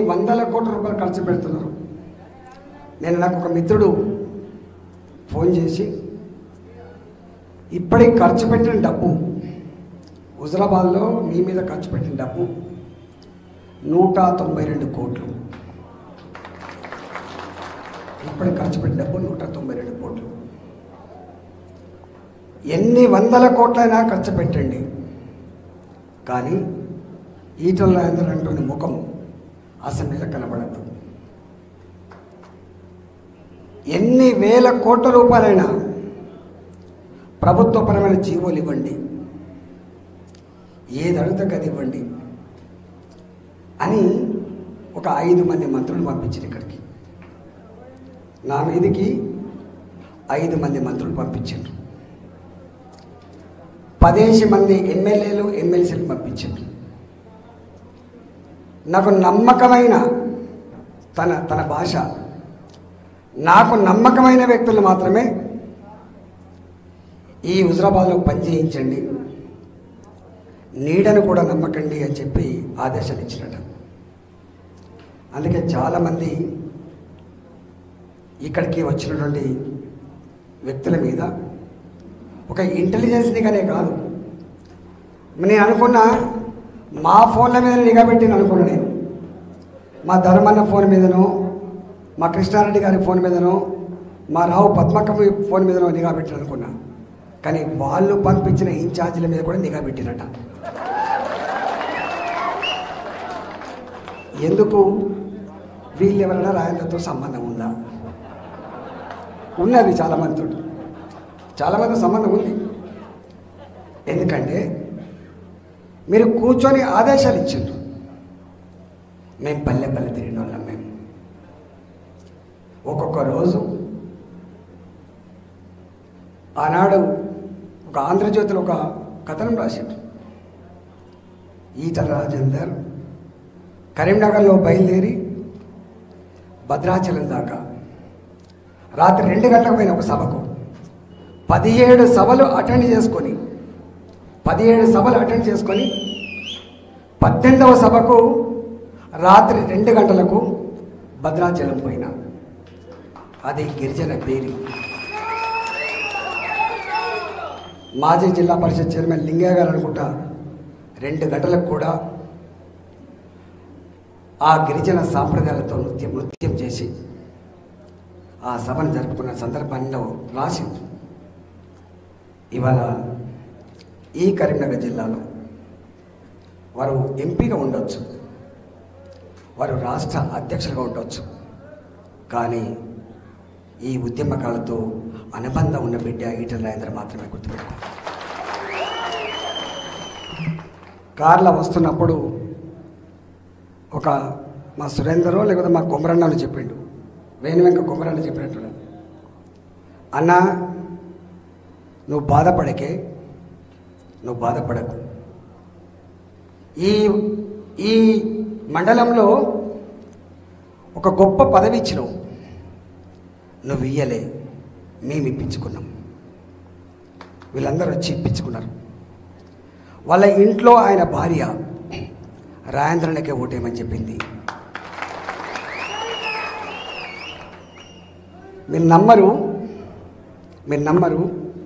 వందల కోట్ల రూపాయలు ఖర్చు పెడుతున్నారు నేను నాకు ఒక మిత్రుడు ఫోన్ చేసి ఇప్పటికి ఖర్చు పెట్టిన డబ్బు హుజరాబాద్లో మీ మీద ఖర్చు పెట్టిన డబ్బు నూట తొంభై రెండు కోట్లు ఇప్పటికి ఖర్చు పెట్టిన డబ్బు నూట తొంభై రెండు కోట్లు ఎన్ని వందల కోట్లైనా ఖర్చు పెట్టండి కానీ ఈటల రాజేందర్ అంటోని ముఖం అసెంబ్లీలో కనబడదు ఎన్ని వేల కోట్ల రూపాయలైనా ప్రభుత్వపరమైన జీవోలు ఇవ్వండి ఏది అడిగితే అది ఇవ్వండి అని ఒక ఐదు మంది మంత్రులు పంపించారు ఇక్కడికి నా మీదికి ఐదు మంది మంత్రులు పంపించారు పదేసి మంది ఎమ్మెల్యేలు ఎమ్మెల్సీలు పంపించారు నాకు నమ్మకమైన తన తన భాష నాకు నమ్మకమైన వ్యక్తులు మాత్రమే ఈ హుజరాబాద్లో పనిచేయించండి నీడను కూడా నమ్మకండి అని చెప్పి ఆదేశాలు ఇచ్చినట అందుకే చాలామంది ఇక్కడికి వచ్చినటువంటి వ్యక్తుల మీద ఒక ఇంటెలిజెన్స్నిగానే కాదు నేను అనుకున్న మా ఫోన్ల మీద నిఘా పెట్టిన అనుకున్నా నేను మా ధర్మన్న ఫోన్ మీదనో మా కృష్ణారెడ్డి గారి ఫోన్ మీదనో మా రావు పద్మక్క ఫోన్ మీదనో నిఘా పెట్టిన అనుకున్నా కానీ వాళ్ళు పంపించిన ఇన్ఛార్జీల మీద కూడా నిఘా పెట్టినట ఎందుకు వీళ్ళు ఎవరైనా రాయలతో సంబంధం ఉందా ఉన్నది చాలామందితో చాలామంది సంబంధం ఉంది ఎందుకంటే మీరు కూర్చొని ఆదేశాలు ఇచ్చిండ్రు మేము పల్లె పల్లె తిరిగిన వాళ్ళం మేము ఒక్కొక్క రోజు ఆనాడు ఒక ఆంధ్రజ్యోతిలో ఒక కథనం రాసిండ్రు ఈటల రాజేందర్ కరీంనగర్లో బయలుదేరి భద్రాచలం దాకా రాత్రి రెండు గంటలకు పోయిన ఒక సభకు పదిహేడు సభలు అటెండ్ చేసుకొని పదిహేడు సభలు అటెండ్ చేసుకొని పద్దెనిమిదవ సభకు రాత్రి రెండు గంటలకు భద్రాచలం పోయినా అది గిరిజన పేరు మాజీ జిల్లా పరిషత్ చైర్మన్ లింగయ్య గారు అనుకుంటా రెండు గంటలకు కూడా ఆ గిరిజన సాంప్రదాయాలతో నృత్యం నృత్యం చేసి ఆ సభను జరుపుకున్న సందర్భంలో రాసింది ఇవాళ ఈ కరీంనగర్ జిల్లాలో వారు ఎంపీగా ఉండొచ్చు వారు రాష్ట్ర అధ్యక్షులుగా ఉండొచ్చు కానీ ఈ ఉద్యమకాలతో అనుబంధం ఉన్న బిడ్డ ఈటల రాజేంద్ర మాత్రమే గుర్తుపెట్టారు కార్లో వస్తున్నప్పుడు ఒక మా సురేందరో లేకపోతే మా కొమరన్నలు చెప్పిండు వేణు వెంక కొమరన్న చెప్పినట్టు అన్న నువ్వు బాధపడకే నువ్వు బాధపడకు ఈ ఈ మండలంలో ఒక గొప్ప పదవి ఇచ్చినావు నువ్వు ఇయ్యలే మేము ఇప్పించుకున్నాం వీళ్ళందరూ వచ్చి ఇప్పించుకున్నారు వాళ్ళ ఇంట్లో ఆయన భార్య రాయంద్రనికే ఓటేయమని చెప్పింది మీరు నమ్మరు మీరు నమ్మరు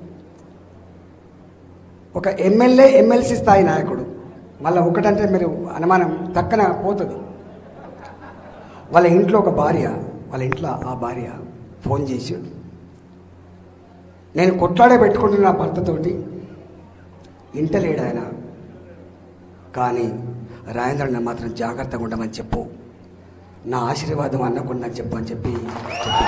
ఒక ఎమ్మెల్యే ఎమ్మెల్సీ స్థాయి నాయకుడు మళ్ళీ ఒకటంటే మీరు అనుమానం తక్కన పోతుంది వాళ్ళ ఇంట్లో ఒక భార్య వాళ్ళ ఇంట్లో ఆ భార్య ఫోన్ చేసి నేను కొట్లాడే పెట్టుకుంటున్న నా భర్తతోటి ఇంటలేడు ఆయన కానీ రాజేంద్రన్న మాత్రం జాగ్రత్తగా ఉండమని చెప్పు నా ఆశీర్వాదం అన్నకుండా చెప్పు అని చెప్పి చెప్పి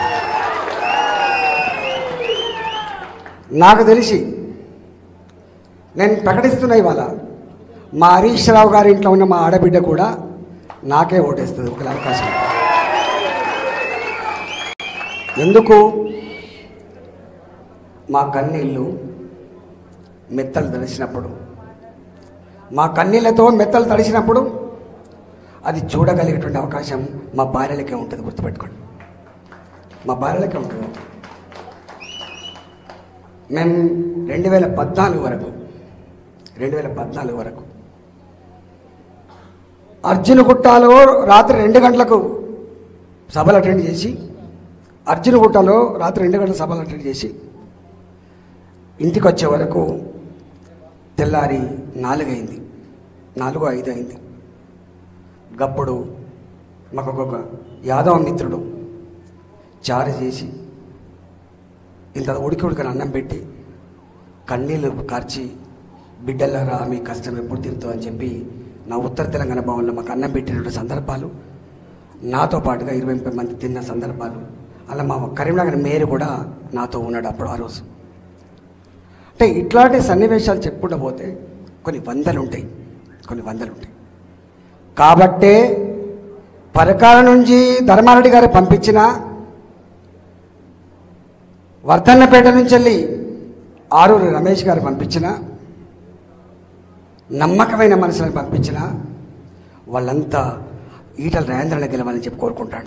నాకు తెలిసి నేను ప్రకటిస్తున్నా ఇవాళ మా హరీష్ రావు గారి ఇంట్లో ఉన్న మా ఆడబిడ్డ కూడా నాకే ఓటేస్తుంది ఒక అవకాశం ఎందుకు మా కన్నీళ్ళు మెత్తలు తడిసినప్పుడు మా కన్నీళ్ళతో మెత్తలు తడిసినప్పుడు అది చూడగలిగేటువంటి అవకాశం మా భార్యలకే ఉంటుంది గుర్తుపెట్టుకోండి మా భార్యలకే ఉంటుంది మేము రెండు వేల పద్నాలుగు వరకు రెండు వేల పద్నాలుగు వరకు అర్జునగుట్టలో రాత్రి రెండు గంటలకు సభలు అటెండ్ చేసి అర్జునగుట్టలో రాత్రి రెండు గంటల సభలు అటెండ్ చేసి ఇంటికి వచ్చే వరకు తెల్లారి నాలుగైంది నాలుగు ఐదు అయింది గప్పుడు మాకు ఒక యాదవ మిత్రుడు చారు చేసి ఇంత ఉడికి ఉడికని అన్నం పెట్టి కన్నీళ్ళు కార్చి బిడ్డలారా మీ కష్టం ఎప్పుడు తీరుతుందో అని చెప్పి నా ఉత్తర తెలంగాణ భవన్లో మాకు అన్నం పెట్టినటువంటి సందర్భాలు నాతో పాటుగా ఇరవై ముప్పై మంది తిన్న సందర్భాలు అలా మా కరీంనగర్ మేయర్ కూడా నాతో ఉన్నాడు అప్పుడు ఆ రోజు అంటే ఇట్లాంటి సన్నివేశాలు చెప్పుకుంటూ పోతే కొన్ని వందలు ఉంటాయి కొన్ని వందలు ఉంటాయి కాబట్టే పరకాల నుంచి ధర్మారెడ్డి గారు పంపించిన వర్ధన్నపేట నుంచి వెళ్ళి ఆరూరు రమేష్ గారు పంపించిన నమ్మకమైన మనసులను పంపించిన వాళ్ళంతా ఈటల రాజేంద్రని గెలవాలని చెప్పి కోరుకుంటాడు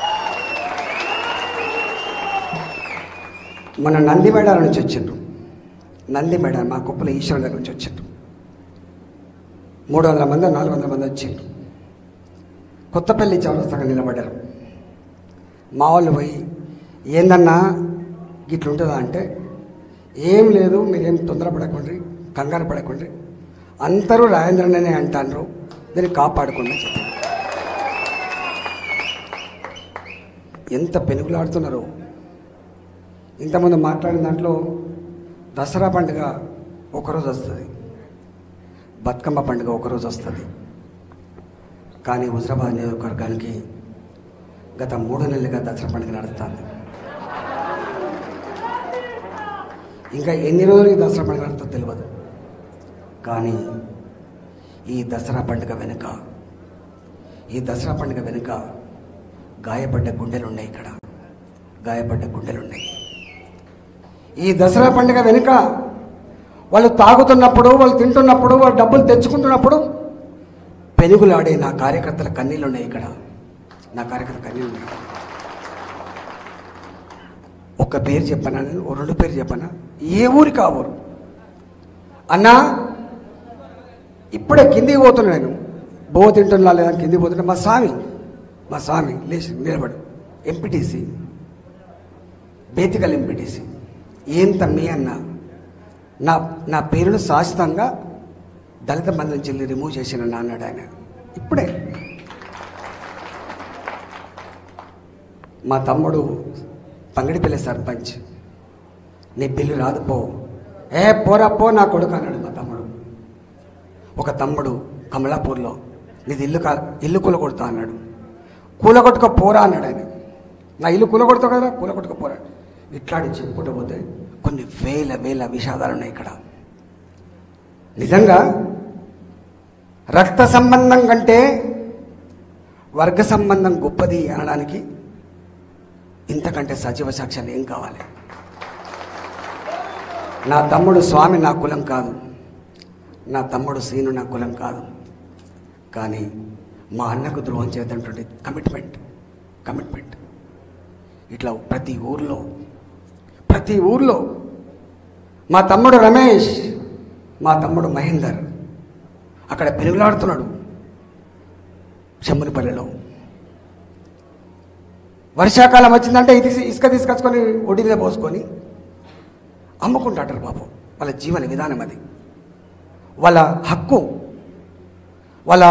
మన నంది మేడాల నుంచి వచ్చిండ్రు నంది మేడాల మా కుప్పల ఈశ్వర దగ్గర నుంచి వచ్చిండ్రు మూడు వందల మంది నాలుగు వందల మంది వచ్చిండ్రు కొత్తపల్లి చౌరస్తాగా నిలబడ్డారు మా వాళ్ళు పోయి ఏందన్నా ఇట్లుంటుందా అంటే ఏం లేదు మీరేం తొందరపడకండి కంగారు పడకండి అందరూ రాజేంద్రనే అంటారు దీన్ని కాపాడుకోండి అని చెప్పారు ఎంత పెనుగులాడుతున్నారో ఇంతమంది మాట్లాడిన దాంట్లో దసరా పండుగ ఒకరోజు వస్తుంది బతుకమ్మ పండుగ ఒకరోజు వస్తుంది కానీ హుజరాబాద్ నియోజకవర్గానికి గత మూడు నెలలుగా దసరా పండుగ నడుస్తుంది ఇంకా ఎన్ని రోజులు ఈ దసరా పండుగ నడుతుందో తెలియదు కానీ ఈ దసరా పండుగ వెనుక ఈ దసరా పండుగ వెనుక గాయపడ్డ గుండెలు ఉన్నాయి ఇక్కడ గాయపడ్డ గుండెలు ఉన్నాయి ఈ దసరా పండుగ వెనుక వాళ్ళు తాగుతున్నప్పుడు వాళ్ళు తింటున్నప్పుడు వాళ్ళు డబ్బులు తెచ్చుకుంటున్నప్పుడు పెనుగులాడే నా కార్యకర్తల కన్నీళ్ళు ఉన్నాయి ఇక్కడ నా కార్యకర్త కన్నీళ్ళు ఉన్నాయి ఒక్క పేరు చెప్పనా నేను ఓ రెండు పేరు చెప్పనా ఏ ఊరికి ఆ ఊరు అన్నా ఇప్పుడే కిందికి పోతున్నా నేను బో తింటున్నా లేదా కిందికి పోతున్నా మా స్వామి మా స్వామి లేచి నిలబడు ఎంపీటీసీ బేతికల్ ఎంపీటీసీ ఏం తమ్మి అన్న నా నా పేరును శాశ్వతంగా దళిత బంధు నుంచి వెళ్ళి రిమూవ్ చేసిన నా అన్నాడు ఆయన ఇప్పుడే మా తమ్ముడు పంగడిపల్లి సర్పంచ్ నీ బిల్లు రాదు పో ఏ పోరా పో నా కొడుకు అన్నాడు మా తమ్ముడు ఒక తమ్ముడు కమలాపూర్లో నీది ఇల్లు కా ఇల్లు కూలగొడతా అన్నాడు కూలగొట్టుక పోరా అన్నాడు ఆయన నా ఇల్లు కూలగొడతావు కదా కూలగొట్టుక పోరా ఇట్లాంటి చెప్పుకుంటూ పోతే కొన్ని వేల వేల విషాదాలు ఉన్నాయి ఇక్కడ నిజంగా రక్త సంబంధం కంటే వర్గ సంబంధం గొప్పది అనడానికి ఇంతకంటే సజీవ సాక్ష్యాలు ఏం కావాలి నా తమ్ముడు స్వామి నా కులం కాదు నా తమ్ముడు సీను నా కులం కాదు కానీ మా అన్నకు ద్రోహం చేద్దంటుండే కమిట్మెంట్ కమిట్మెంట్ ఇట్లా ప్రతి ఊర్లో ప్రతి ఊర్లో మా తమ్ముడు రమేష్ మా తమ్ముడు మహేందర్ అక్కడ పెరుగులాడుతున్నాడు చెమ్మునిపల్లిలో వర్షాకాలం వచ్చిందంటే ఇది ఇసుక తీసుకొచ్చుకొని ఒడి మీద పోసుకొని అమ్ముకుంటారు బాబు వాళ్ళ జీవన విధానం అది వాళ్ళ హక్కు వాళ్ళ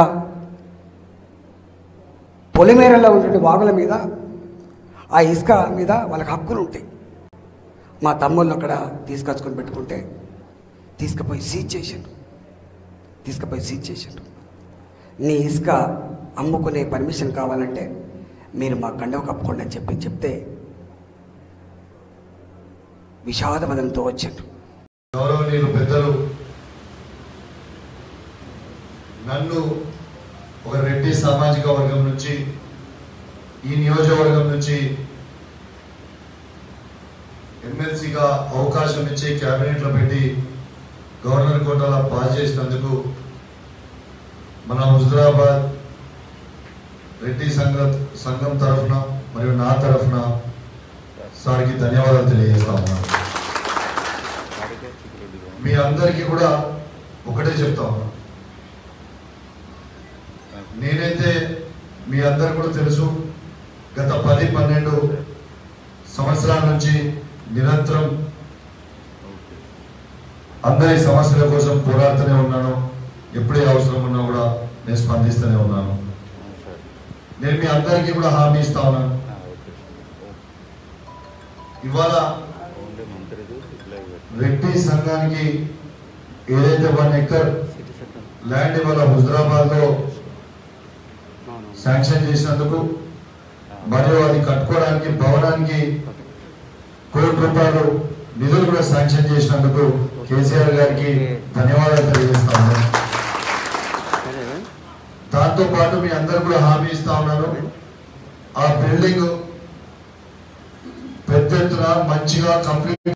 పొలిమేరలో ఉండే వాగుల మీద ఆ ఇసుక మీద వాళ్ళకి హక్కులు ఉంటాయి మా తమ్ముళ్ళు అక్కడ తీసుకొచ్చుకొని పెట్టుకుంటే తీసుకుపోయి సీజ్ చేసిండు తీసుకుపోయి సీజ్ చేసిండు నీ ఇసుక అమ్ముకునే పర్మిషన్ కావాలంటే మీరు మా కండవ కప్పుకోండి అని చెప్పి చెప్తే విషాదమదంతో వచ్చిండు గౌరవనీయులు పెద్దలు నన్ను ఒక రెడ్డి సామాజిక వర్గం నుంచి ఈ నియోజకవర్గం నుంచి ఎమ్మెల్సీగా అవకాశం ఇచ్చి క్యాబినెట్లో పెట్టి గవర్నర్ కోటాలో పాస్ చేసినందుకు మన హుజరాబాద్ రెడ్డి సంఘ సంఘం తరఫున మరియు నా తరఫున సార్కి ధన్యవాదాలు తెలియజేస్తా ఉన్నాను మీ అందరికీ కూడా ఒకటే చెప్తా ఉన్నా నేనైతే మీ అందరు కూడా తెలుసు గత పది పన్నెండు సంవత్సరాల నుంచి నిరంతరం అందరి సమస్యల కోసం పోరాడుతూనే ఉన్నాను ఎప్పుడే అవసరం ఉన్నా కూడా నేను స్పందిస్తూనే ఉన్నాను నేను మీ అందరికీ కూడా హామీ ఇస్తా ఉన్నాను ఇవాళ రెడ్డి సంఘానికి ఏదైతే వన్ ఎకర్ ల్యాండ్ ఇవాళ హుజరాబాద్ లో శాంక్షన్ చేసినందుకు మరియు అది కట్టుకోవడానికి భవనానికి కోటి రూపాయలు నిధులు కూడా శాంక్షన్ చేసినందుకు కేసీఆర్ గారికి ధన్యవాదాలు తెలియజేస్తా ఉన్నాను దాంతో పాటు మీ అందరు కూడా హామీ ఇస్తా ఉన్నాను ఆ బిల్డింగ్ పెద్ద ఎత్తున మంచిగా కంప్లీట్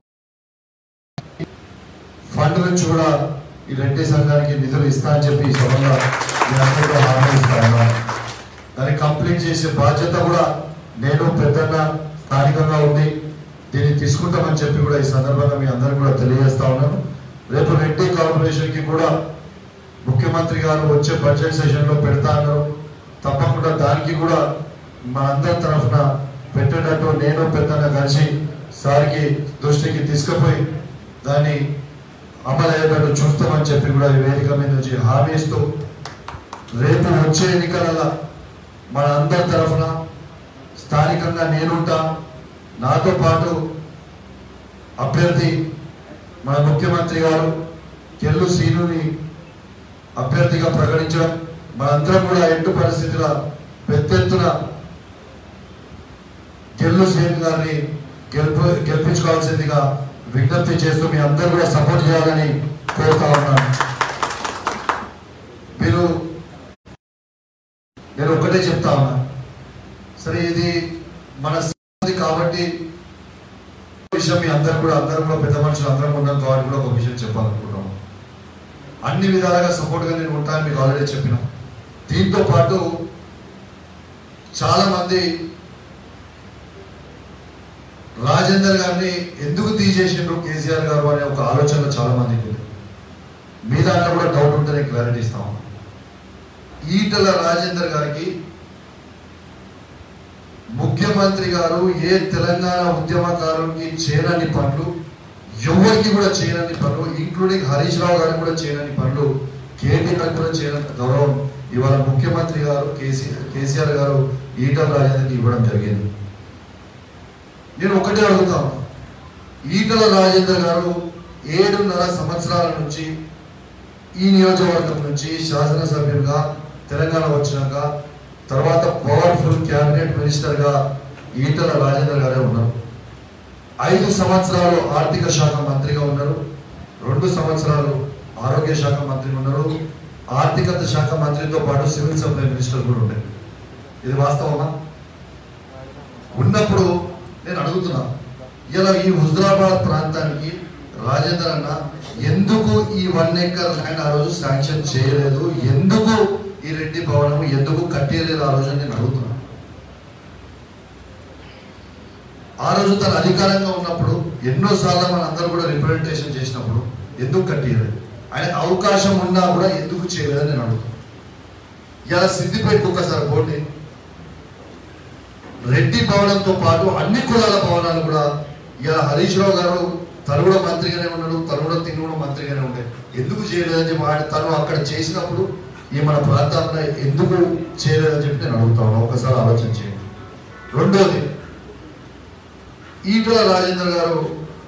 ఫండ్ నుంచి కూడా ఈ రెడ్డి సంఘానికి నిధులు ఇస్తా అని చెప్పి ఈ సభలో మీ అందరూ కూడా హామీ ఇస్తా ఉన్నాను దాన్ని కంప్లీట్ చేసే బాధ్యత కూడా నేను పెద్దన్న స్థానికంగా ఉంది దీన్ని తీసుకుంటామని చెప్పి కూడా ఈ సందర్భంగా మీ అందరికి కూడా తెలియజేస్తా ఉన్నాను రేపు రెడ్డి కార్పొరేషన్ కి కూడా ముఖ్యమంత్రి గారు వచ్చే బడ్జెట్ సెషన్ లో పెడతా అన్నారు తప్పకుండా దానికి కూడా మనందరి తరఫున పెట్టేటట్టు నేను పెద్దన్న కలిసి సార్కి దృష్టికి తీసుకుపోయి దాన్ని అమలు అయ్యేటట్టు చూస్తామని చెప్పి కూడా ఈ వేదిక మీద నుంచి హామీ ఇస్తూ రేపు వచ్చే ఎన్నికలలో మన అందరి తరఫున స్థానికంగా నేనుంటా నాతో పాటు అభ్యర్థి మన ముఖ్యమంత్రి గారు కెల్లు సీనుని అభ్యర్థిగా ప్రకటించడం మనందరం కూడా ఎట్టు పరిస్థితుల పెద్ద ఎత్తున కెల్లు సీను గారిని గెలుపు గెలిపించుకోవాల్సిందిగా విజ్ఞప్తి చేస్తూ మీ అందరూ కూడా సపోర్ట్ చేయాలని కోరుతా ఉన్నాను మీరు నేను ఒకటే చెప్తా ఉన్నా సరే ఇది మన సంస్కృతి కాబట్టి విషయం మీ అందరు కూడా అందరం కూడా పెద్ద మనుషులు అందరం ఉన్నాం కాబట్టి కూడా ఒక విషయం చెప్పాలనుకుంటున్నాం అన్ని విధాలుగా సపోర్ట్గా నేను ఉంటానని మీకు ఆల్రెడీ చెప్పిన దీంతో పాటు చాలా మంది రాజేందర్ గారిని ఎందుకు తీసేసిండ్రు కేసీఆర్ గారు అనే ఒక ఆలోచన చాలా మందికి ఉంది మీ దాంట్లో కూడా డౌట్ ఉంటే నేను క్లారిటీ ఇస్తాను ఈటల రాజేందర్ గారికి ముఖ్యమంత్రి గారు ఏ తెలంగాణ ఉద్యమకారునికి చేయనని పనులు ఎవరికి కూడా చేయనని పనులు ఇంక్లూడింగ్ హరీష్ రావు గారికి కూడా చేయనని పనులు కేటీఆర్ కూడా చేయనంత గౌరవం ఇవాళ ముఖ్యమంత్రి గారు కేసీ కేసీఆర్ గారు ఈటల రాజేందర్కి ఇవ్వడం జరిగింది నేను ఒకటే అడుగుతాను ఈటల రాజేందర్ గారు ఏడున్నర సంవత్సరాల నుంచి ఈ నియోజకవర్గం నుంచి శాసనసభ్యులుగా తెలంగాణ వచ్చినాక తర్వాత పవర్ఫుల్ క్యాబినెట్ మినిస్టర్ గా ఈటల రాజేందర్ గారే ఉన్నారు ఐదు సంవత్సరాలు ఆర్థిక శాఖ మంత్రిగా ఉన్నారు రెండు సంవత్సరాలు ఆరోగ్య శాఖ మంత్రిగా ఉన్నారు ఆర్థికత శాఖ మంత్రితో పాటు సివిల్ సప్లై మినిస్టర్ కూడా ఉండే ఇది వాస్తవమా ఉన్నప్పుడు నేను అడుగుతున్నా ఇలా ఈ హుజరాబాద్ ప్రాంతానికి రాజేందర్ అన్న ఎందుకు ఈ వన్ ఎకర్ ల్యాండ్ ఆ రోజు శాంక్షన్ చేయలేదు ఎందుకు ఈ రెడ్డి భవనం ఎందుకు కట్టేయలేదు ఆ రోజు అని నేను అడుగుతున్నా ఆ రోజు తన అధికారంగా ఉన్నప్పుడు ఎన్నోసార్లు మన అందరూ కూడా రిప్రజెంటేషన్ చేసినప్పుడు ఎందుకు కట్టేయలేదు ఆయన అవకాశం ఉన్నా కూడా ఎందుకు చేయలేదని నేను అడుగుతున్నా ఇలా సిద్దిపేటకు ఒకసారి పోండి రెడ్డి భవనంతో పాటు అన్ని కులాల భవనాలు కూడా ఇలా హరీష్ రావు గారు తను కూడా మంత్రిగానే ఉన్నాడు తను కూడా తిని కూడా మంత్రిగానే ఉండే ఎందుకు చేయలేదని చెప్పి ఆయన తను అక్కడ చేసినప్పుడు ఈ మన ప్రాంతాన్ని ఎందుకు చేయలేదని చెప్పి నేను అడుగుతా ఉన్నా ఒకసారి ఆలోచన చేయండి రెండోది ఈటల రాజేంద్ర గారు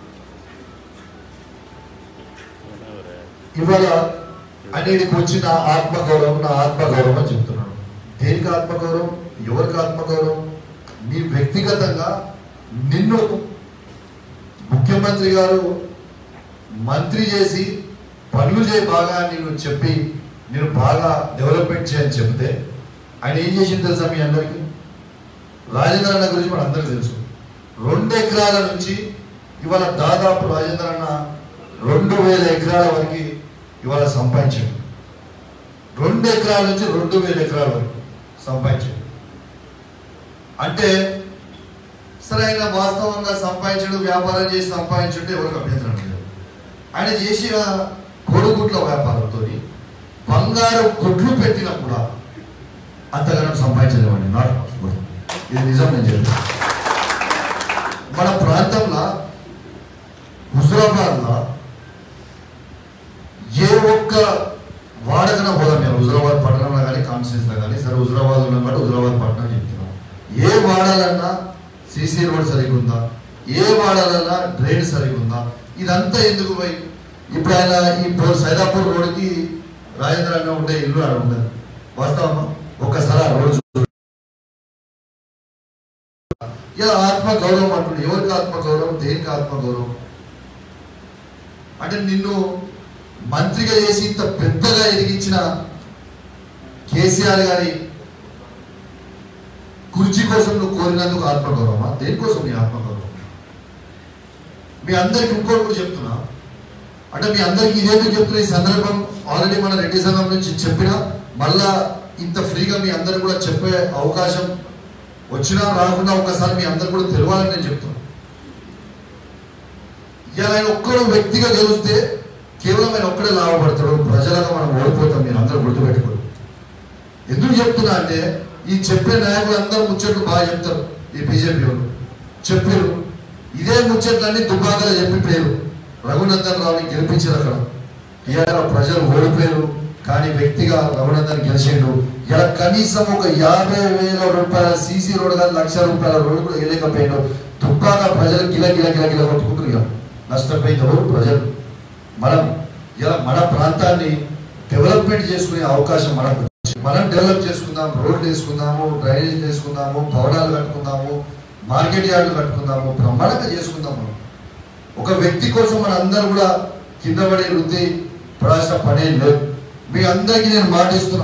ఇవాళ అనేటికి వచ్చిన ఆత్మగౌరవం నా ఆత్మగౌరవం అని చెప్తున్నాడు దేనికి ఆత్మగౌరవం ఎవరికి ఆత్మగౌరవం నీ వ్యక్తిగతంగా నిన్ను ముఖ్యమంత్రి గారు మంత్రి చేసి పనులు చేయి బాగా అని నేను చెప్పి నేను బాగా డెవలప్మెంట్ చేయని చెప్తే ఆయన ఏం చేసింది తెలుసా మీ అందరికీ రాజేంద్ర అన్న గురించి మన అందరికీ తెలుసు రెండు ఎకరాల నుంచి ఇవాళ దాదాపు రాజేంద్ర అన్న రెండు వేల ఎకరాల వరకు ఇవాళ సంపాదించాడు రెండు ఎకరాల నుంచి రెండు వేల ఎకరాల వరకు సంపాదించాడు అంటే సరే ఆయన వాస్తవంగా సంపాదించడు వ్యాపారం చేసి సంపాదించుంటే ఎవరికి అభ్యంతరం లేదు ఆయన చేసిన కోడిగుడ్ల వ్యాపారంతో బంగారు గుడ్లు పెట్టినా కూడా అంతగానం సంపాదించలేమండి నాట్ పాసిబుల్ ఇది నిజం నేను చెప్పాను మన ప్రాంతంలో హుజరాబాద్లో ఏ ఒక్క వాడకన పోదాం నేను హుజరాబాద్ పట్టణంలో కానీ కాన్స్టిట్యూన్స్లో కానీ సరే హుజరాబాద్ ఉన్నాం కాబట్టి హుజరాబాద్ పట్టణం చెప్తున్నాం ఏ వాడాలన్నా సీసీ రోడ్ సరిగ్గా ఉందా ఏ వాడాలన్నా డ్రైన్ సరిగ్గా ఉందా ఇదంతా ఎందుకు పోయి ఇప్పుడు ఆయన ఈ పో- సైదాపూర్ రోడ్కి రాజేంద్ర అన్న ఉండే ఇల్లు ఆడ ఉండదు వాస్తవమా ఒక్కసారి ఆ రోడ్ చూడు. ఇలా ఆత్మ గౌరవం అంటుండే ఎవరికి ఆత్మ గౌరవం దేనికి ఆత్మ గౌరవం అంటే నిన్ను మంత్రిగా చేసి ఇంత పెద్దగా ఎదిగించిన కేసీఆర్ గారి కుర్చీ కోసం నువ్వు కోరినందుకు ఆత్మగౌరవమా దేనికోసం నీ ఆత్మగౌరవం మీ అందరికి ఇంకోటి కూడా చెప్తున్నా అంటే మీ అందరికి ఇదేందుకు చెప్తున్నా ఈ సందర్భం ఆల్రెడీ మన రెడ్డి సంఘం నుంచి చెప్పినా మళ్ళా ఇంత ఫ్రీగా మీ అందరికి కూడా చెప్పే అవకాశం వచ్చినా రాకుండా ఒకసారి మీ అందరు కూడా తెలియాలని నేను చెప్తున్నా ఇలా ఆయన ఒక్కడు వ్యక్తిగా గెలిస్తే కేవలం ఆయన ఒక్కడే లాభపడతాడు ప్రజలుగా మనం ఓడిపోతాం మీరు అందరూ గుర్తుపెట్టుకోండి ఎందుకు చెప్తున్నా అంటే ఈ చెప్పే నాయకులు అందరూ ముచ్చట్లు బాగా చెప్తారు ఈ బీజేపీ వాళ్ళు చెప్పారు ఇదే ముచ్చట్లన్నీ దుబ్బాకలు చెప్పిపోయారు రఘునందన్ రావుని గెలిపించారు అక్కడ టీఆర్ ప్రజలు ఓడిపోయారు కానీ వ్యక్తిగా రఘునందన్ గెలిచిండు ఇలా కనీసం ఒక యాభై వేల రూపాయల సీసీ రోడ్ కానీ లక్ష రూపాయల రోడ్డు కూడా వేయలేకపోయాడు దుబ్బాక ప్రజలు గిల గిల గిల గిల కొట్టుకుంటారు ఇక నష్టపోయింది ఎవరు ప్రజలు మనం ఇలా మన ప్రాంతాన్ని డెవలప్మెంట్ చేసుకునే అవకాశం మనకు వచ్చింది. మనం డెవలప్ చేసుకుందాం రోడ్లు వేసుకుందాము డ్రైనేజ్ చేసుకుందాము భవనాలు కట్టుకుందాము మార్కెట్ యార్డులు కట్టుకుందాము బ్రహ్మాండంగా చేసుకుందాం మనం ఒక వ్యక్తి కోసం మన అందరూ కూడా కింద పడే వృద్ధి పడాల్సిన పనే లేదు మీ అందరికీ నేను మాటిస్తున్నా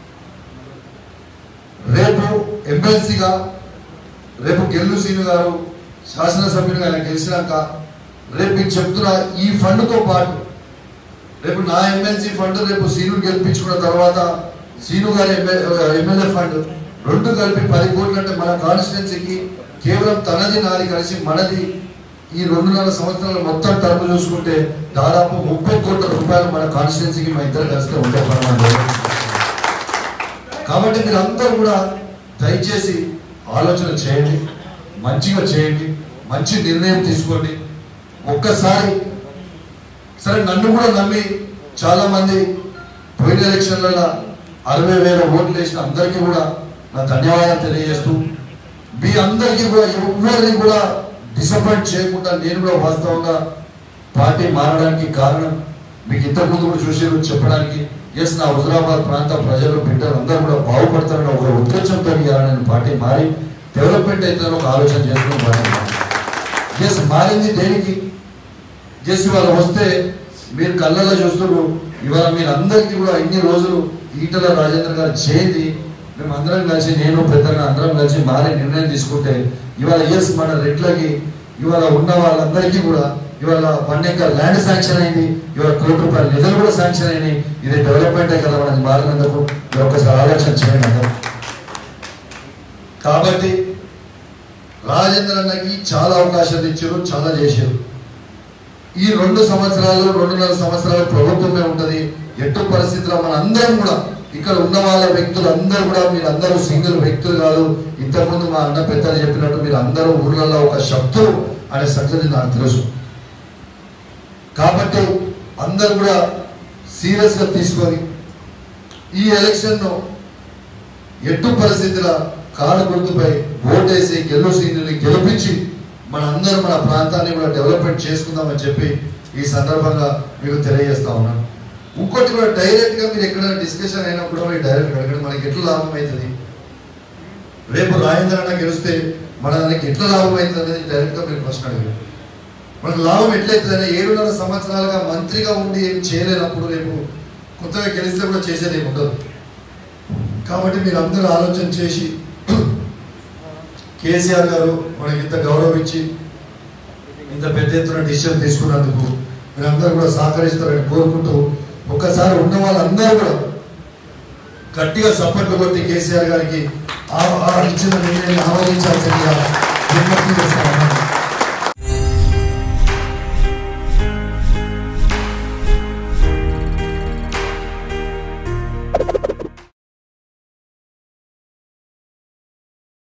రేపు ఎమ్మెల్సీగా రేపు గెల్లు సీను గారు శాసనసభ్యులుగా ఆయన గెలిచినాక రేపు మీకు చెప్తున్నా ఈ ఫండ్తో పాటు రేపు నా ఎమ్మెల్సీ ఫండ్ రేపు సీను గెలిపించుకున్న తర్వాత సీను గారి ఎమ్మెల్యే ఫండ్ రెండు కలిపి పది కోట్లు అంటే మన కాన్స్టిట్యున్సీకి కేవలం తనది నాది కలిసి మనది ఈ రెండున్నర సంవత్సరాలు మొత్తం టర్మ్ చూసుకుంటే దాదాపు ముప్పై కోట్ల రూపాయలు మన కాన్స్టిట్యున్సీకి మా ఇద్దరు కలిస్తే ఉండే పరమాలు కాబట్టి మీరు అందరూ కూడా దయచేసి ఆలోచన చేయండి మంచిగా చేయండి మంచి నిర్ణయం తీసుకోండి ఒక్కసారి సరే నన్ను కూడా నమ్మి చాలా మంది పోయిన ఎలక్షన్లలో అరవై వేల ఓట్లు వేసిన అందరికీ కూడా నా ధన్యవాదాలు తెలియజేస్తూ మీ అందరికీ కూడా ఎవరిని కూడా డిసప్పాయింట్ చేయకుండా నేను కూడా వాస్తవంగా పార్టీ మారడానికి కారణం మీకు ఇంతకుముందు కూడా చూసారు చెప్పడానికి ఎస్ నా హుజరాబాద్ ప్రాంత ప్రజలు బిడ్డలు అందరూ కూడా బాగుపడతారని ఒక ఉద్దేశంతో ఇవాళ నేను పార్టీ మారి డెవలప్మెంట్ అవుతుందని ఒక ఆలోచన చేసుకుని పార్టీ మారి ఎస్ మారింది దేనికి చేసి వాళ్ళు వస్తే మీరు కళ్ళలో చూస్తున్నారు ఇవాళ మీరు అందరికీ కూడా ఇన్ని రోజులు ఈటల రాజేంద్ర గారు చేయండి మేము అందరం కలిసి నేను పెద్దగా అందరం కలిసి మారే నిర్ణయం తీసుకుంటే ఇవాళ ఎస్ మన రెట్లకి ఇవాళ ఉన్న వాళ్ళందరికీ కూడా ఇవాళ వన్ ఎకర్ ల్యాండ్ శాంక్షన్ అయింది ఇవాళ కోటి రూపాయల నిధులు కూడా శాంక్షన్ అయినాయి ఇది డెవలప్మెంటే కదా మనకి మారినందుకు మీరు ఒకసారి ఆలోచన చేయండి అందరూ కాబట్టి రాజేంద్ర అన్నకి చాలా అవకాశాలు ఇచ్చారు చాలా చేశారు ఈ రెండు సంవత్సరాలు రెండున్నర సంవత్సరాలు ప్రభుత్వమే ఉంటది ఎటు పరిస్థితిలో మన అందరం కూడా ఇక్కడ ఉన్న వాళ్ళ వ్యక్తులు అందరూ కూడా మీరు అందరూ సింగిల్ వ్యక్తులు కాదు ఇంతకుముందు మా అన్న పెద్దలు చెప్పినట్టు మీరు అందరూ ఊర్లలో ఒక శక్తులు అనే సంగతి నాకు తెలుసు కాబట్టి అందరూ కూడా సీరియస్ గా తీసుకొని ఈ ఎలక్షన్ ఎట్టు పరిస్థితుల కాడు గుర్తుపై ఓటేసి గెలు సీనియర్ని గెలిపించి మన అందరం మన ప్రాంతాన్ని కూడా డెవలప్మెంట్ చేసుకుందామని చెప్పి ఈ సందర్భంగా మీకు తెలియజేస్తా ఉన్నాను ఇంకోటి కూడా డైరెక్ట్ గా మీరు ఎక్కడైనా డిస్కషన్ అయినప్పుడు కూడా మీరు డైరెక్ట్ అడగండి మనకి ఎట్లా లాభం అవుతుంది రేపు రాజేంద్ర అన్న గెలిస్తే మన దానికి ఎట్లా లాభం అవుతుంది అనేది డైరెక్ట్ గా మీరు ప్రశ్న అడగండి మనకు లాభం ఎట్లయితుందంటే ఏడున్నర సంవత్సరాలుగా మంత్రిగా ఉండి ఏం చేయలేనప్పుడు రేపు కొత్తగా గెలిస్తే కూడా చేసేది ఏమి ఉండదు కాబట్టి మీరు అందరూ ఆలోచన చేసి కేసీఆర్ గారు మనకి ఇంత గౌరవం ఇచ్చి ఇంత పెద్ద ఎత్తున డిసిషన్ తీసుకున్నందుకు మీరందరూ కూడా సహకరిస్తారని కోరుకుంటూ ఒక్కసారి ఉన్న వాళ్ళందరూ కూడా గట్టిగా సపోర్ట్లు కొట్టి కేసీఆర్ గారికి ఆ- ఆ ఇచ్చిన నిర్ణయాన్ని ఆమోదించాల్సిందిగా విజ్ఞప్తి చేస్తాను